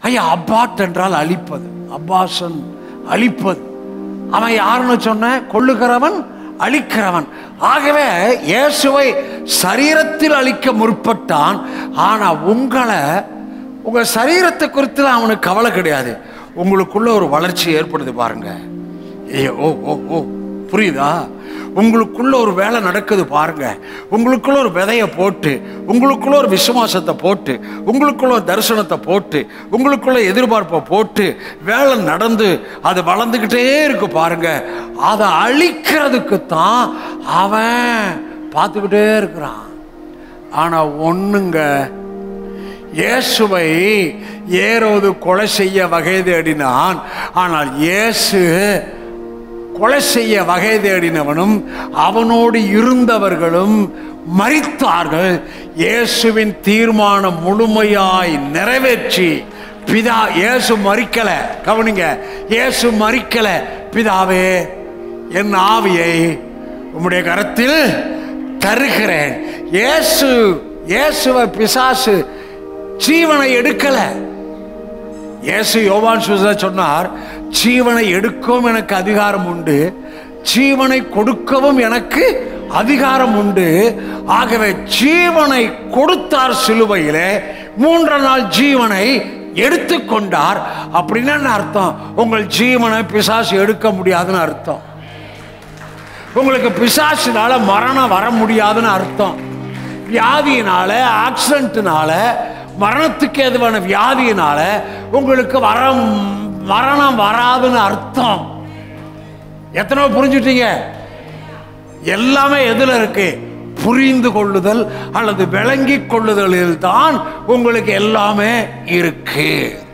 ஐயா அப்பாட் என்றால் அழிப்பது அப்பாசன் அழிப்பது அவன் யாருன்னு சொன்ன கொள்ளுகிறவன் அழிக்கிறவன் ஆகவே இயேசுவை சரீரத்தில் அழிக்க முற்பட்டான் ஆனா உங்களை உங்க சரீரத்தை குறித்து அவனுக்கு கவலை கிடையாது உங்களுக்குள்ள ஒரு வளர்ச்சி ஏற்படுது பாருங்க ஏ ஓ ஓ ஓ புரியுதா உங்களுக்குள்ள ஒரு வேலை நடக்குது பாருங்க உங்களுக்குள்ள ஒரு விதையை போட்டு உங்களுக்குள்ள ஒரு விசுவாசத்தை போட்டு உங்களுக்குள்ள ஒரு தரிசனத்தை போட்டு உங்களுக்குள்ள எதிர்பார்ப்பை போட்டு வேலை நடந்து அது வளர்ந்துக்கிட்டே இருக்கு பாருங்க அதை அழிக்கிறதுக்கு தான் அவன் பார்த்துக்கிட்டே இருக்கிறான் ஆனா ஒண்ணுங்க இயேசுவை ஏரோது கொலை செய்ய வகை தேடினான் ஆனால் இயேசு கொலை செய்ய வகை தேடினவனும் அவனோடு இருந்தவர்களும் மரித்தார்கள் இயேசுவின் தீர்மானம் முழுமையாய் நிறைவேற்றி பிதா இயேசு மறிக்கல கவனிங்க இயேசு மறிக்கல பிதாவே என் ஆவியை உம்முடைய கரத்தில் தருகிறேன் இயேசு இயேசுவை பிசாசு ஜீவனை எடுக்கல இயேசு யோவான் சுச சொன்னார் ஜீவனை எடுக்கவும் எனக்கு அதிகாரம் உண்டு ஜீவனை கொடுக்கவும் எனக்கு அதிகாரம் உண்டு ஆகவே ஜீவனை கொடுத்தார் சிலுவையிலே மூன்று நாள் ஜீவனை எடுத்துக்கொண்டார் அப்படின்னா என்ன அர்த்தம் உங்கள் ஜீவனை பிசாசு எடுக்க முடியாதுன்னு அர்த்தம் உங்களுக்கு பிசாசினால மரணம் வர முடியாதுன்னு அர்த்தம் வியாதியினால ஆக்சிடென்ட்னால மரணத்துக்கு எதுவான வியாதியினால உங்களுக்கு வர மரணம் வராதுன்னு அர்த்தம் எத்தனை புரிஞ்சுட்டீங்க எல்லாமே எதுல இருக்கு புரிந்து கொள்ளுதல் அல்லது விளங்கிக் கொள்ளுதலில் தான் உங்களுக்கு எல்லாமே இருக்கு